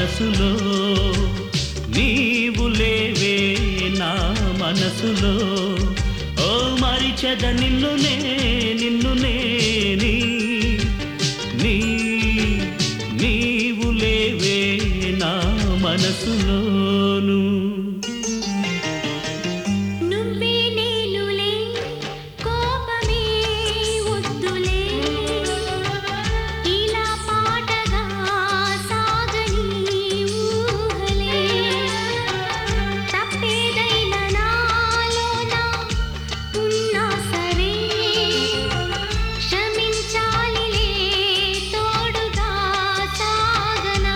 మనసులో నీవు లేవే నా మనసులో ఓ మరిచెద నిన్ను నే నిన్ను నేని నీ నీవు లేవే నా మనసులోను నువ్వే నేనులే కోపమే వద్దులే ఇలా పాటగా సాగని ఊహలే తప్పేదైనా నాలోన ఉన్నా సరే క్షమించాలిలే తోడుగా సాగనా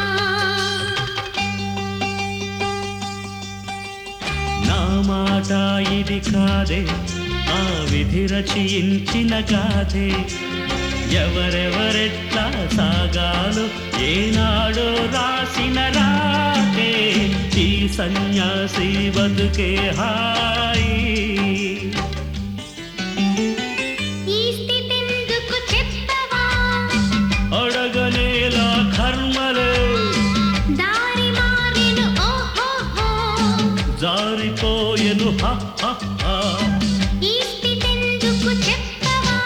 నా మాట ఇది కాదే ఆ విధి రచయించిన గాథే ఎవరెవరెట్లా సాగాలో ఏనాడో రాసిన రాతే ఈ సన్యాసి బతుకే హాయి ఈ స్థితెందుకు చెప్పవా అడగనేలా కర్మలే దారి మారెను ఓహోహో జారిపోయెను హ హ హ. ఈ స్థితెందుకు చెప్పవా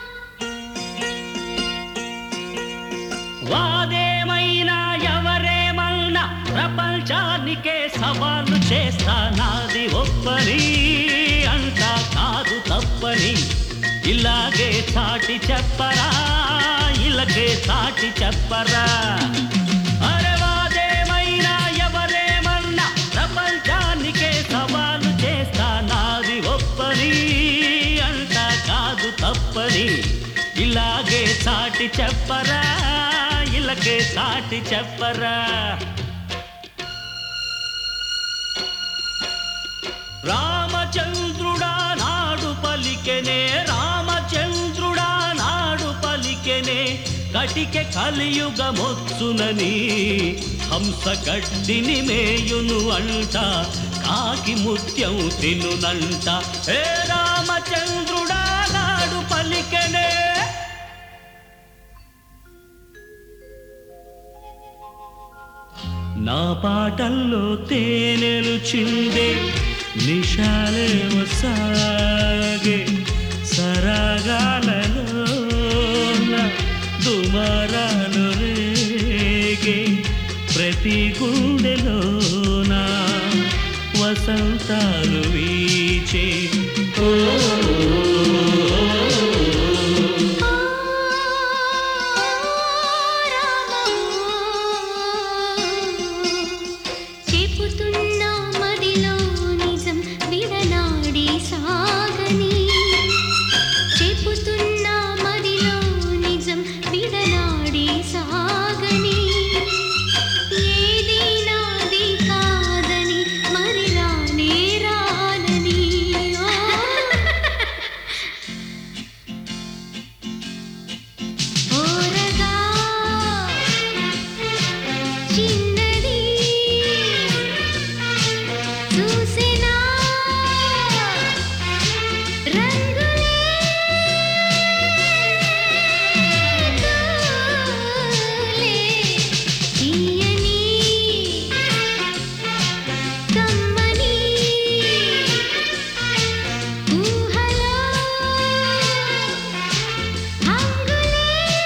వాదేమైనా ఎవరేమైనా ప్రపంచానికే సవాలు చేస్తా నాది ఒప్పని అంట కాదు తప్పని ఇలాగే చాటి చెప్పరా ఇలాగే చాటి చెప్పరా అరే వాదేమైనా ఎవరేమన్నా ప్రపంచానికే సవాలు చేస్తా నాది ఒప్పని అంట కాదు తప్పని ఇలాగే సాటి చెప్పరా ఇలాగే సాటి చెప్పరా రామచంద్రుడా నాడు పలికెనే రామచంద్రుడా నాడు పలికెనే కటికె కలియుగమొచ్చునని హంస గడ్డిని మేయును అంట కాకి ముత్యం తినునంట ఏ రామచంద్రుడా నాడు పలికెనే నా పాటల్లో తేనెలు చిందే నిషాలే సాగే సరగాలలో దుమరాలు రేగే ప్రతి గుండెలోన వసంతాలు వీచే ఓ ఓ రామా చెప్పుతున్నా మదిలో నిజం విడనాడి సాగని చెప్పుతున్నా మదిలో నిజం విడనాడి సాగని ఏది నాది కాదని మరి రానే రానని ఓరగా చిన్నది చూసినా రంగులే తోలే తీయని కమ్మని ఊహలో హంగులే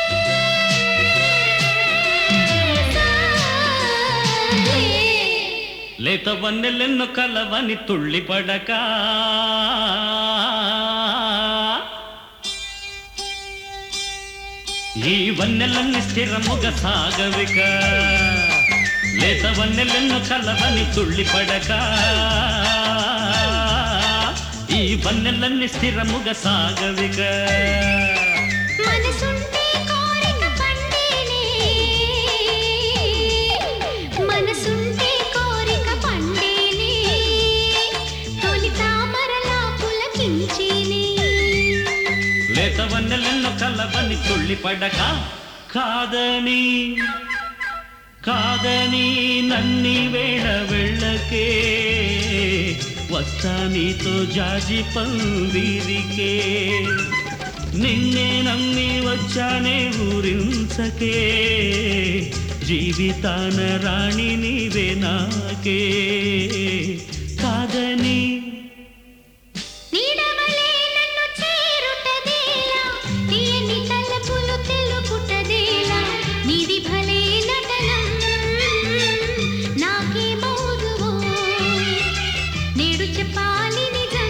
సాలే లేత వన్నెలెన్ను కలవని తుళ్ళిపడక ఈ వన్నెలన్నీ స్థిరముగ సాగవిక లేత వన్నెలెన్ను కలవని తుళ్ళిపడక ఈ వన్నెలన్నీ స్థిరముగ సాగవిక మనసుంటే కోరిక పండేనే మనసుంటే కోరిక పండేనే తొలి తామరలా పులకించేనే లేత వన్నెలెన్ను కలవని తుళ్ళిపడక కాదని కాదని నన్ని వేళ వెళ్ళకే వస్తా నీతో జాజి పందిరికే నిన్నే నమ్మి వచ్చానే ఊరించకే జీవితాన రాణి నీవే నాకే కాదని నీడవలే నన్ను చేరుటదేలా తీయని తలపులు తెలుపుటదేలా నీది భలే నటనం నాకే మౌదువో నేడు చెప్పాలి నిజం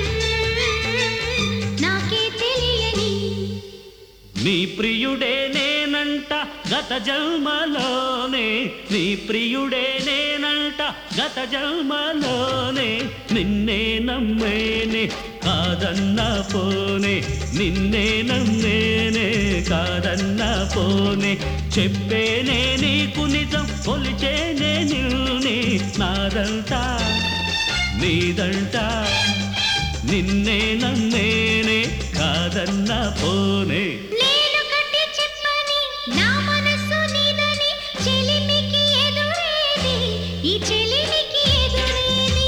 నాకే తెలియని నీ ప్రియుడే నేనంట గత జన్మలోనే నీ ప్రియుడే నేనంట గత జన్మలోనే నిన్నే నమ్మేనే కాదన్నా పోనే నిన్నే నమ్మేనే కాదన్నా పోనే చెప్పేనే నీకు నిజం కొలిచేనే నిన్నే నాదంతా నీదంట నిన్నే నమ్మేనే కాదన్నా పోనే నేను కట్టి చెప్పని నా మనసు నీదని చెలిమికి ఎదురేది ఈ చెలిమికి ఎదురేది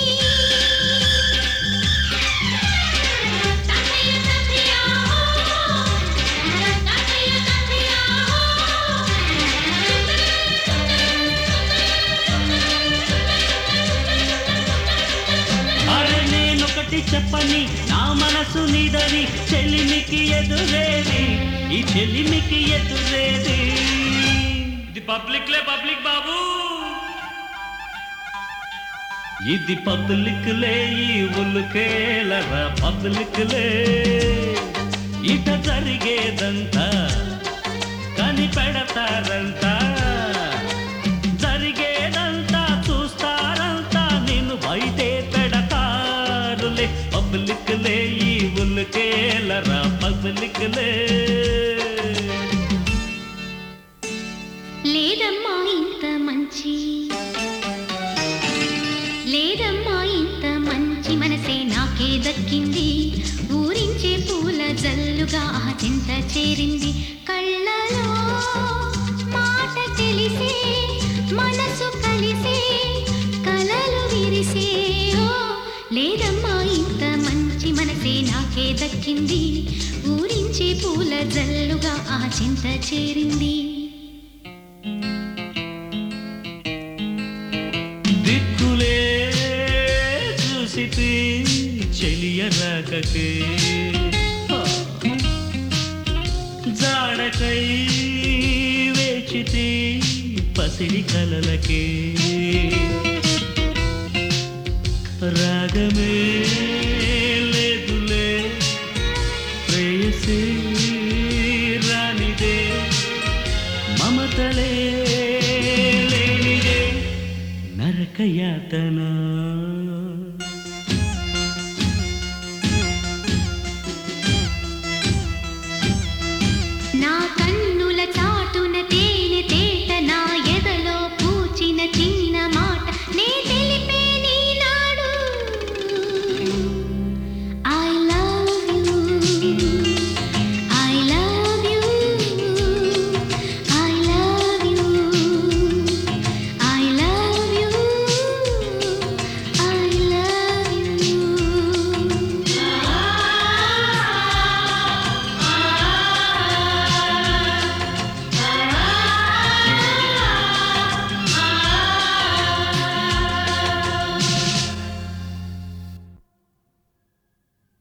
తనయ తనయ తనయ అరే నేనొకటి చెప్పని నా మనసు నీదని చెల్లిమికి ఎదురేది ఈ చెల్లిమికి ఎదురేది ఇది పబ్లిక్ లే పబ్లిక్ బాబు ఇది పబ్లిక్ లే ఈ ఉల్కేలరా పబ్లిక్ లే ఇట జరిగేదంతా కనిపెడతారంతా జరిగేదంతా చూస్తారంతా నిన్ను బయటే పెడతారులే పబ్లిక్లే ఈ ఉల్కేలరా పబ్లిక్లే లేదమ్మా ఇంత మంచి లేదమ్మా ఇంత మంచి మనసే నాకే దక్కింది ఊరించే పూల జల్లుగా ఆ చింత చేరింది కళ్ళలో మాట తెలిసే మనసు కలిసే కలలు విరిసే ఓ లేదమ్మా ఇంత మంచి మనసే నాకే దక్కింది ఊరించే పూల జల్లుగా ఆ చింత చేరింది దిక్కులే చూసితే చెలియ రాకకే జాడకై వేచితే పసిడి కలలకే రాగమే లేదులే ప్రేయసే రానిదే మమతలే లేనిదే నరకయాతన